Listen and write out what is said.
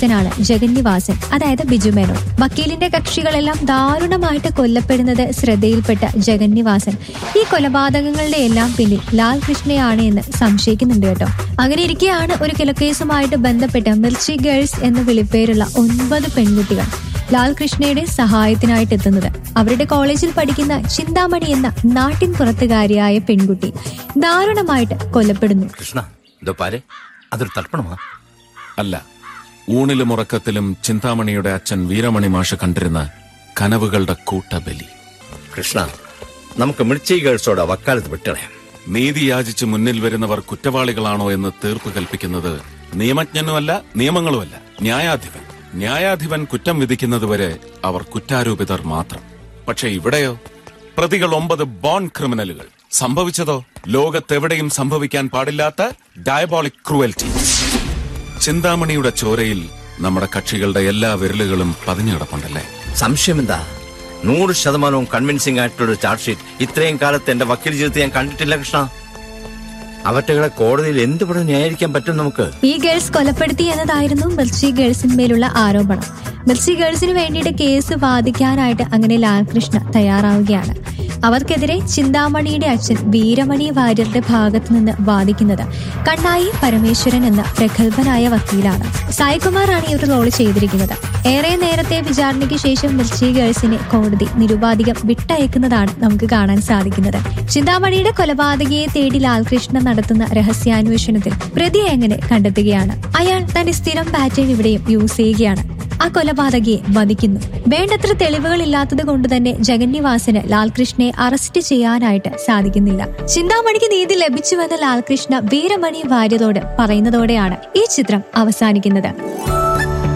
ഉദ്യോഗസ്ഥനാണ് ജഗന്നിവാസൻ അതായത് ബിജു മേനോൻ വക്കീലിന്റെ കക്ഷികളെല്ലാം ദാരുണമായിട്ട് കൊല്ലപ്പെടുന്നത് ശ്രദ്ധയിൽപ്പെട്ട ജഗന്നിവാസൻ ഈ കൊലപാതകങ്ങളുടെ എല്ലാം പിന്നിൽ ലാൽ കൃഷ്ണയാണ് എന്ന് സംശയിക്കുന്നുണ്ട് കേട്ടോ അങ്ങനെ ഇരിക്കെയാണ് ഒരു കൊലക്കേസുമായിട്ട് ബന്ധപ്പെട്ട് മിർച്ചി ഗേൾസ് എന്ന വിളിപ്പേരുള്ള ഒൻപത് പെൺകുട്ടികൾ ലാൽ കൃഷ്ണയുടെ സഹായത്തിനായിട്ട് എത്തുന്നത് അവരുടെ കോളേജിൽ പഠിക്കുന്ന ചിന്താമണി എന്ന നാട്ടിൻ പുറത്തുകാരിയായ പെൺകുട്ടി ദാരുണമായിട്ട് കൊല്ലപ്പെടുന്നു കൃഷ്ണ ഇതോ പാരെ അതൊരു തർപ്പണമാ അല്ല ഊണിലും ഉറക്കത്തിലും ചിന്താമണിയുടെ അച്ഛൻ വീരമണി മാഷ് കണ്ടിരുന്ന കനവുകളുടെ കൂട്ടബലി കൃഷ്ണ നമുക്ക് മിർച്ചി ഗേൾസോട് വക്കാലത്ത് വിട്ടളയാം നീതി യാചിച്ച് മുന്നിൽ വരുന്നവർ കുറ്റവാളികളാണോ എന്ന് തീർപ്പ് കൽപ്പിക്കുന്നത് നിയമജ്ഞനുമല്ല നിയമങ്ങളുമല്ല ന്യായാധിപൻ ന്യായാധിപൻ കുറ്റം വിധിക്കുന്നതുവരെ അവർ കുറ്റാരോപിതർ മാത്രം പക്ഷെ ഇവിടെയോ പ്രതികൾ ഒമ്പത് ബോൺ ക്രിമിനലുകൾ സംഭവിച്ചതോ ലോകത്തെവിടെയും സംഭവിക്കാൻ പാടില്ലാത്ത ഡയബോളിക് ക്രൂവൽറ്റി ചിന്താമണിയുടെ ചോരയിൽ നമ്മുടെ കക്ഷികളുടെ എല്ലാ വിരലുകളും പതിഞ്ഞു കിടപ്പുണ്ടല്ലേ സംശയം എന്താ നൂറ് ശതമാനവും കൺവിൻസിംഗ് ആയിട്ടുള്ള ഒരു ചാർജ് ഷീറ്റ് ഇത്രയും കാലത്ത് എന്റെ വക്കീൽ ജീവിതത്തിൽ ഞാൻ കണ്ടിട്ടില്ല കൃഷ്ണ അവറ്റകളെ കോടതിയിൽ എന്തുപോലെ ന്യായീകരിക്കാൻ പറ്റും നമുക്ക് ഈ ഗേൾസ് കൊലപ്പെടുത്തി എന്നതായിരുന്നു മിർച്ചി ഗേൾസിന്മേലുള്ള ആരോപണം മിർച്ചി ഗേൾസിന് വേണ്ടിയിട്ട് കേസ് വാദിക്കാനായിട്ട് അങ്ങനെ ലാൽകൃഷ്ണ തയ്യാറാവുകയാണ് അവർക്കെതിരെ ചിന്താമണിയുടെ അച്ഛൻ വീരമണി വാര്യരുടെ ഭാഗത്ത് നിന്ന് വാദിക്കുന്നത് കണ്ണായി പരമേശ്വരൻ എന്ന പ്രഗത്ഭനായ വക്കീലാണ് സായികുമാറാണ് ഈ ഒരു റോൾ ചെയ്തിരിക്കുന്നത് ഏറെ നേരത്തെ വിചാരണയ്ക്ക് ശേഷം മിർച്ചി ഗേൾസിനെ കോടതി നിരുപാധികം വിട്ടയക്കുന്നതാണ് നമുക്ക് കാണാൻ സാധിക്കുന്നത് ചിന്താമണിയുടെ കൊലപാതകയെ തേടി ലാൽകൃഷ്ണ നടത്തുന്ന രഹസ്യാന്വേഷണത്തിൽ പ്രതിയെ എങ്ങനെ കണ്ടെത്തുകയാണ് അയാൾ തന്റെ സ്ഥിരം പാറ്റേൺ ഇവിടെയും യൂസ് ചെയ്യുകയാണ് ആ കൊലപാതകയെ വധിക്കുന്നു വേണ്ടത്ര തെളിവുകൾ ഇല്ലാത്തത് കൊണ്ട് തന്നെ ജഗന്നിവാസന് ലാൽകൃഷ്ണയെ അറസ്റ്റ് ചെയ്യാനായിട്ട് സാധിക്കുന്നില്ല ചിന്താമണിക്ക് നീതി ലഭിച്ചുവെന്ന് ലാൽകൃഷ്ണ വീരമണി വാര്യരോട് പറയുന്നതോടെയാണ് ഈ ചിത്രം അവസാനിക്കുന്നത്